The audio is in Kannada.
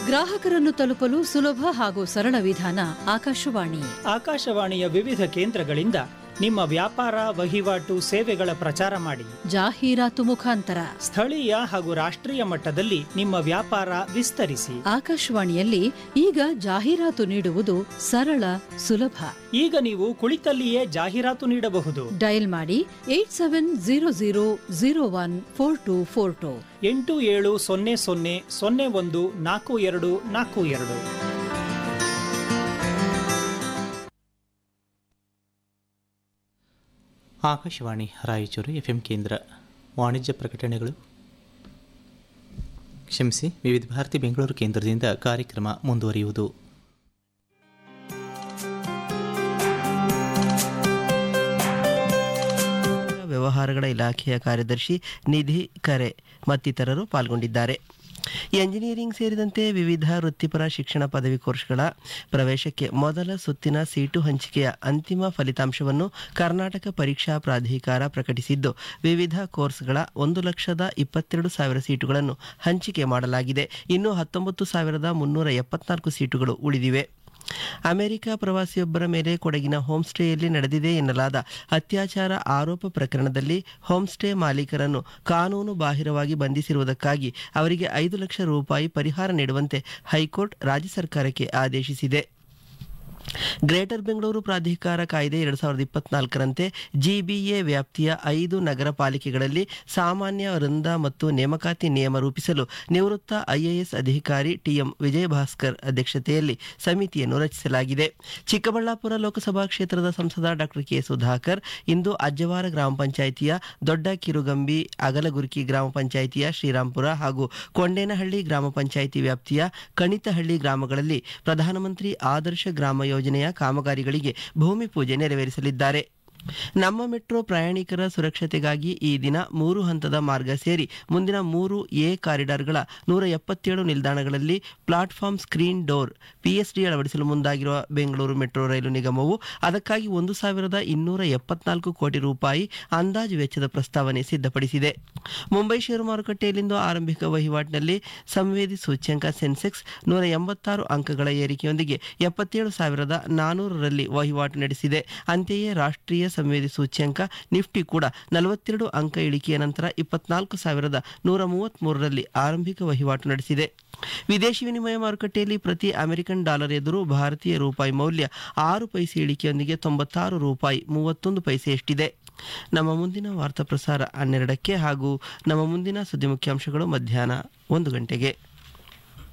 ಗ್ರಾಹಕರನ್ನು ತಲುಪಲು ಸುಲಭ ಹಾಗೂ ಸರಳ ವಿಧಾನ ಆಕಾಶವಾಣಿ ಆಕಾಶವಾಣಿಯ ವಿವಿಧ ಕೇಂದ್ರಗಳಿಂದ ನಿಮ್ಮ ವ್ಯಾಪಾರ ವಹಿವಾಟು ಸೇವೆಗಳ ಪ್ರಚಾರ ಮಾಡಿ ಜಾಹೀರಾತು ಮುಖಾಂತರ ಸ್ಥಳೀಯ ಹಾಗೂ ರಾಷ್ಟ್ರೀಯ ಮಟ್ಟದಲ್ಲಿ ನಿಮ್ಮ ವ್ಯಾಪಾರ ವಿಸ್ತರಿಸಿ ಆಕಾಶವಾಣಿಯಲ್ಲಿ ಈಗ ಜಾಹೀರಾತು ನೀಡುವುದು ಸರಳ ಸುಲಭ ಈಗ ನೀವು ಕುಳಿತಲ್ಲಿಯೇ ಜಾಹೀರಾತು ನೀಡಬಹುದು ಡಯಲ್ ಮಾಡಿ eight seven zero zero zero one four two four two ಎಂಟು ಏಳು ಸೊನ್ನೆ ಸೊನ್ನೆ ಸೊನ್ನೆ ಒಂದು ನಾಲ್ಕು ಎರಡು ನಾಲ್ಕು ಎರಡು ಆಕಾಶವಾಣಿ ರಾಯಚೂರು ಎಫ್ ಎಂ ಕೇಂದ್ರ ವಾಣಿಜ್ಯ ಪ್ರಕಟಣೆಗಳು ಕ್ಷಮಿಸಿ ವಿವಿಧ ಭಾರತಿ ಬೆಂಗಳೂರು ಕೇಂದ್ರದಿಂದ ಕಾರ್ಯಕ್ರಮ ಮುಂದುವರಿಯುವುದು ವ್ಯವಹಾರಗಳ ಇಲಾಖೆಯ ಕಾರ್ಯದರ್ಶಿ ನಿಧಿ ಕರೆ ಮತ್ತಿತರರು ಪಾಲ್ಗೊಂಡಿದ್ದಾರೆ ಎಂಜಿನಿಯರಿಂಗ್ ಸೇರಿದಂತೆ ವಿವಿಧ ವೃತ್ತಿಪರ ಶಿಕ್ಷಣ ಪದವಿ ಕೋರ್ಸ್ಗಳ ಪ್ರವೇಶಕ್ಕೆ ಮೊದಲ ಸುತ್ತಿನ ಸೀಟು ಹಂಚಿಕೆಯ ಅಂತಿಮ ಫಲಿತಾಂಶವನ್ನು ಕರ್ನಾಟಕ ಪರೀಕ್ಷಾ ಪ್ರಾಧಿಕಾರ ಪ್ರಕಟಿಸಿದ್ದು ವಿವಿಧ ಕೋರ್ಸ್ಗಳ ಒಂದು ಲಕ್ಷದ ಇಪ್ಪತ್ತೆರಡು ಸಾವಿರ ಸೀಟುಗಳನ್ನು ಹಂಚಿಕೆ ಮಾಡಲಾಗಿದೆ ಇನ್ನು ಹತ್ತೊಂಬತ್ತು ಸಾವಿರದ ಮುನ್ನೂರ ಎಪ್ಪತ್ನಾಲ್ಕು ಸೀಟುಗಳು ಉಳಿದಿವೆ ಅಮೆರಿಕ ಪ್ರವಾಸಿಯೊಬ್ಬರ ಮೇಲೆ ಕೊಡಗಿನ ಹೋಂಸ್ಟೇಯಲ್ಲಿ ನಡೆದಿದೆ ಎನ್ನಲಾದ ಅತ್ಯಾಚಾರ ಆರೋಪ ಪ್ರಕರಣದಲ್ಲಿ ಹೋಂಸ್ಟೇ ಮಾಲೀಕರನ್ನು ಕಾನೂನು ಬಾಹಿರವಾಗಿ ಬಂಧಿಸಿರುವುದಕ್ಕಾಗಿ ಅವರಿಗೆ ಐದು ಲಕ್ಷ ರೂಪಾಯಿ ಪರಿಹಾರ ನೀಡುವಂತೆ ಹೈಕೋರ್ಟ್ ರಾಜ್ಯ ಸರ್ಕಾರಕ್ಕೆ ಆದೇಶಿಸಿದೆ ಗ್ರೇಟರ್ ಬೆಂಗಳೂರು ಪ್ರಾಧಿಕಾರ ಕಾಯ್ದೆ ಎರಡು ಸಾವಿರದ ಇಪ್ಪತ್ನಾಲ್ಕರಂತೆ ಜಿಬಿಎ ವ್ಯಾಪ್ತಿಯ ಐದು ನಗರ ಪಾಲಿಕೆಗಳಲ್ಲಿ ಸಾಮಾನ್ಯ ವೃಂದ ಮತ್ತು ನೇಮಕಾತಿ ನಿಯಮ ರೂಪಿಸಲು ನಿವೃತ್ತ ಐಎಎಸ್ ಅಧಿಕಾರಿ ಟಿಎಂ ವಿಜಯಭಾಸ್ಕರ್ ಅಧ್ಯಕ್ಷತೆಯಲ್ಲಿ ಸಮಿತಿಯನ್ನು ರಚಿಸಲಾಗಿದೆ ಚಿಕ್ಕಬಳ್ಳಾಪುರ ಲೋಕಸಭಾ ಕ್ಷೇತ್ರದ ಸಂಸದ ಡಾಕ್ಟರ್ ಕೆ ಸುಧಾಕರ್ ಇಂದು ಅಜ್ಜವಾರ ಗ್ರಾಮ ಪಂಚಾಯಿತಿಯ ದೊಡ್ಡ ಕಿರುಗಂಬಿ ಅಗಲಗುರ್ಕಿ ಗ್ರಾಮ ಪಂಚಾಯಿತಿಯ ಶ್ರೀರಾಂಪುರ ಹಾಗೂ ಕೊಂಡೇನಹಳ್ಳಿ ಗ್ರಾಮ ಪಂಚಾಯಿತಿ ವ್ಯಾಪ್ತಿಯ ಕಣಿತಹಳ್ಳಿ ಗ್ರಾಮಗಳಲ್ಲಿ ಪ್ರಧಾನಮಂತ್ರಿ ಆದರ್ಶ ಗ್ರಾಮ ಯೋಜನೆಯ ಕಾಮಗಾರಿಗಳಿಗೆ ಭೂಮಿ ಪೂಜೆ ನೆರವೇರಿಸಲಿದ್ದಾರೆ ನಮ್ಮ ಮೆಟ್ರೋ ಪ್ರಯಾಣಿಕರ ಸುರಕ್ಷತೆಗಾಗಿ ಈ ದಿನ ಮೂರು ಹಂತದ ಮಾರ್ಗ ಸೇರಿ ಮುಂದಿನ ಮೂರು ಎ ಕಾರಿಡಾರ್ಗಳ ನೂರ ಎಪ್ಪತ್ತೇಳು ನಿಲ್ದಾಣಗಳಲ್ಲಿ ಪ್ಲಾಟ್ಫಾರ್ಮ್ ಸ್ಕ್ರೀನ್ ಡೋರ್ ಪಿಎಸ್ಡಿ ಅಳವಡಿಸಲು ಮುಂದಾಗಿರುವ ಬೆಂಗಳೂರು ಮೆಟ್ರೋ ರೈಲು ನಿಗಮವು ಅದಕ್ಕಾಗಿ ಒಂದು ಸಾವಿರದ ಇನ್ನೂರ ಎಪ್ಪತ್ನಾಲ್ಕು ಕೋಟಿ ರೂಪಾಯಿ ಅಂದಾಜು ವೆಚ್ಚದ ಪ್ರಸ್ತಾವನೆ ಸಿದ್ಧಪಡಿಸಿದೆ ಮುಂಬೈ ಷೇರು ಮಾರುಕಟ್ಟೆಯಲ್ಲಿಂದು ಆರಂಭಿಕ ವಹಿವಾಟಿನಲ್ಲಿ ಸಂವೇದಿ ಸೂಚ್ಯಂಕ ಸೆನ್ಸೆಕ್ಸ್ ನೂರ ಎಂಬತ್ತಾರು ಅಂಕಗಳ ಏರಿಕೆಯೊಂದಿಗೆ ಎಪ್ಪತ್ತೇಳು ಸಾವಿರದ ನಾನೂರರಲ್ಲಿ ವಹಿವಾಟು ನಡೆಸಿದೆ ಅಂತೆಯೇ ರಾಷ್ಟ್ರೀಯ ಸಂವೇದಿ ಸೂಚ್ಯಂಕ ನಿಫ್ಟಿ ಕೂಡ ನಲವತ್ತೆರಡು ಅಂಕ ಇಳಿಕೆಯ ನಂತರ ಇಪ್ಪತ್ನಾಲ್ಕು ಸಾವಿರದ ನೂರ ಮೂವತ್ತ್ಮೂರರಲ್ಲಿ ಆರಂಭಿಕ ವಹಿವಾಟು ನಡೆಸಿದೆ ವಿದೇಶಿ ವಿನಿಮಯ ಮಾರುಕಟ್ಟೆಯಲ್ಲಿ ಪ್ರತಿ ಅಮೆರಿಕನ್ ಡಾಲರ್ ಎದುರು ಭಾರತೀಯ ರೂಪಾಯಿ ಮೌಲ್ಯ ಆರು ಪೈಸೆ ಇಳಿಕೆಯೊಂದಿಗೆ ತೊಂಬತ್ತಾರು ರೂಪಾಯಿ ಮೂವತ್ತೊಂದು ಪೈಸೆಯಷ್ಟಿದೆ ನಮ್ಮ ಮುಂದಿನ ವಾರ್ತಾ ಪ್ರಸಾರ ಹನ್ನೆರಡಕ್ಕೆ ಹಾಗೂ ನಮ್ಮ ಮುಂದಿನ ಸುದ್ದಿ ಮುಖ್ಯಾಂಶಗಳು ಮಧ್ಯಾಹ್ನ ಒಂದು ಗಂಟೆಗೆ